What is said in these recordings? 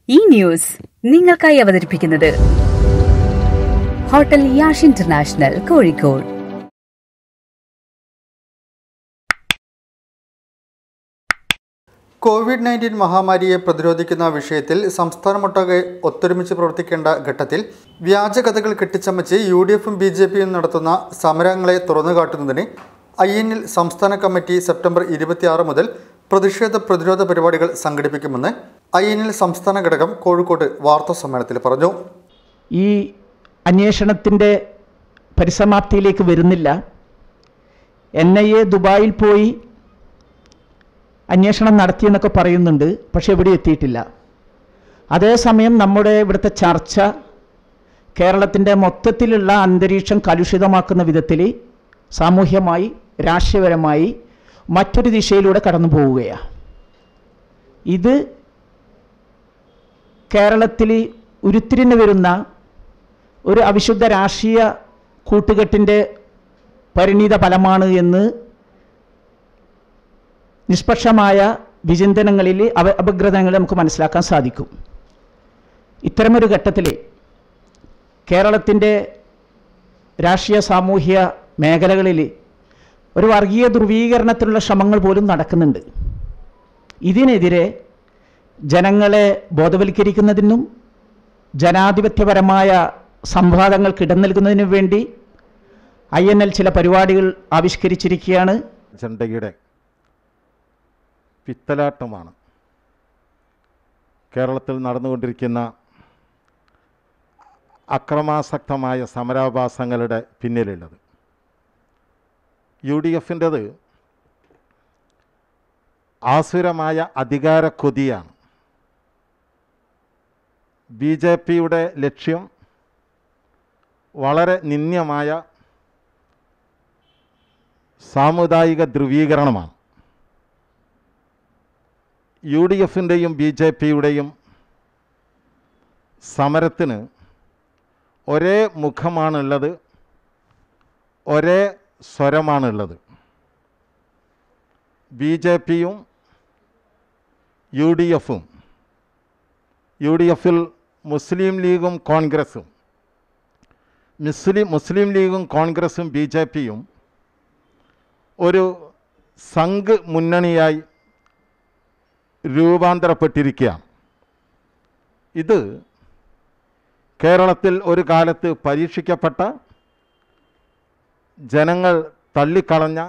ഈ ന്യൂസ് നിങ്ങൾക്കായി അവതരിപ്പിക്കുന്നത് hotel Yash international Kozhikode COVID nineteen മഹാമാരിയെ പ്രതിരോധിക്കുന്ന വിഷയത്തിൽ സംസ്ഥാനമൊട്ടാകെ ഒത്തൊരുമിച്ച് പ്രവർത്തിക്കേണ്ട ഘട്ടത്തിൽ വ്യാജകഥകൾ കെട്ടിച്ചമച്ച് യു ഡി എഫും ബി ജെ പിയും നടത്തുന്ന സമരങ്ങളെ തുറന്നുകാട്ടുന്നതിന് ഐ എൻ എൽ സംസ്ഥാന കമ്മിറ്റി സെപ്റ്റംബർ ഇരുപത്തിയാറ് മുതൽ പ്രതിഷേധ പ്രതിരോധ പരിപാടികൾ സംഘടിപ്പിക്കുമെന്ന് ഐ എൻ എൽ സംസ്ഥാന ഘടകം കോഴിക്കോട് വാർത്താ സമ്മേളനത്തിൽ പറഞ്ഞു ഈ അന്വേഷണത്തിൻ്റെ പരിസമാപ്തിയിലേക്ക് വരുന്നില്ല എൻ ഐ എ ദുബായിൽ പോയി അന്വേഷണം നടത്തിയെന്നൊക്കെ പറയുന്നുണ്ട് പക്ഷെ എവിടെ എത്തിയിട്ടില്ല അതേസമയം നമ്മുടെ ഇവിടുത്തെ ചർച്ച കേരളത്തിൻ്റെ മൊത്തത്തിലുള്ള അന്തരീക്ഷം കലുഷിതമാക്കുന്ന വിധത്തിൽ സാമൂഹ്യമായി രാഷ്ട്രീയപരമായി മറ്റൊരു ദിശയിലൂടെ കടന്നു പോവുകയാണ് ഇത് കേരളത്തിൽ ഉരുത്തിരിഞ്ഞു വരുന്ന ഒരു അവിശുദ്ധ രാഷ്ട്രീയ കൂട്ടുകെട്ടിൻ്റെ പരിണിത ഫലമാണ് എന്ന് നിഷ്പക്ഷമായ വിചിന്തനങ്ങളിൽ അവ അപഗ്രഥനങ്ങളിൽ നമുക്ക് മനസ്സിലാക്കാൻ സാധിക്കും ഇത്തരമൊരു ഘട്ടത്തിൽ കേരളത്തിൻ്റെ രാഷ്ട്രീയ സാമൂഹ്യ മേഖലകളിൽ ഒരു വർഗീയ ധ്രുവീകരണത്തിനുള്ള ശ്രമങ്ങൾ പോലും നടക്കുന്നുണ്ട് ഇതിനെതിരെ ജനങ്ങളെ ബോധവൽക്കരിക്കുന്നതിനും ജനാധിപത്യപരമായ സംവാദങ്ങൾക്ക് ഇടം നൽകുന്നതിനു വേണ്ടി ഐ എൻ എൽ ചില പരിപാടികൾ ആവിഷ്കരിച്ചിരിക്കുകയാണ് ജണ്ടയുടെ പിത്തലാട്ടമാണ് കേരളത്തിൽ നടന്നുകൊണ്ടിരിക്കുന്ന അക്രമാസക്തമായ സമരാഭാസങ്ങളുടെ പിന്നിലുള്ളത് യു ഡി എഫിൻ്റെത് ആസുരമായ അധികാര കൊതിയാണ് ബി ജെ പിയുടെ ലക്ഷ്യം വളരെ നിന്ദ്യമായ സാമുദായിക ധ്രുവീകരണമാണ് യു ഡി എഫിൻ്റെയും ബി ജെ പിയുടെയും സമരത്തിന് ഒരേ മുഖമാണുള്ളത് ഒരേ സ്വരമാണുള്ളത് ബി ജെ പിയും യു ഡി എഫും യു ഡി എഫിൽ മുസ്ലിം ലീഗും കോൺഗ്രസും മുസ്ലിം മുസ്ലിം ലീഗും കോൺഗ്രസും ബി ജെ പിയും ഒരു സംഘ് മുന്നണിയായി രൂപാന്തരപ്പെട്ടിരിക്കുകയാണ് ഇത് കേരളത്തിൽ ഒരു കാലത്ത് പരീക്ഷിക്കപ്പെട്ട ജനങ്ങൾ തള്ളിക്കളഞ്ഞ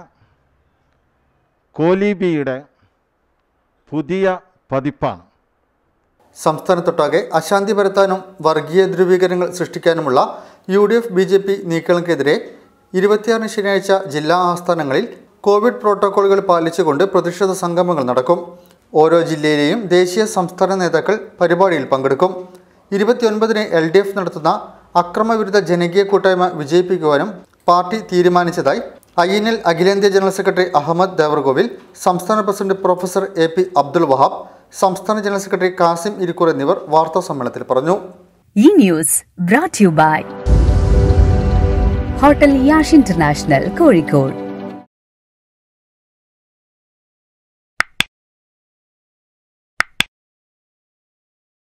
കോലീബിയുടെ പുതിയ പതിപ്പാണ് സംസ്ഥാനത്തൊട്ടാകെ അശാന്തി പരത്താനും വർഗീയ ധ്രുവീകരണങ്ങൾ സൃഷ്ടിക്കാനുമുള്ള U D F B J P നീക്കങ്ങൾക്കെതിരെ ഇരുപത്തിയാറിന് ശനിയാഴ്ച ജില്ലാ ആസ്ഥാനങ്ങളിൽ കോവിഡ് പ്രോട്ടോക്കോളുകൾ പാലിച്ചുകൊണ്ട് പ്രതിഷേധ സംഗമങ്ങൾ നടക്കും ഓരോ ജില്ലയിലെയും ദേശീയ സംസ്ഥാന നേതാക്കൾ പരിപാടിയിൽ പങ്കെടുക്കും ഇരുപത്തിയൊൻപതിന് എൽ ഡി എഫ് നടത്തുന്ന അക്രമവിരുദ്ധ ജനകീയ കൂട്ടായ്മ വിജയിപ്പിക്കുവാനും പാർട്ടി തീരുമാനിച്ചതായി ഐ എൻ എൽ അഖിലേന്ത്യാ ജനറൽ സെക്രട്ടറി അഹമ്മദ് ദേവർകോവിൽ സംസ്ഥാന president professor A P Abdul Wahab സംസ്ഥാന ജനറൽ സെക്രട്ടറി കാസിം ഇരിക്കൂർ എന്നിവർ വാർത്താ സമ്മേളനത്തിൽ പറഞ്ഞു ഈ news brought you by hotel Yash international Kozhikode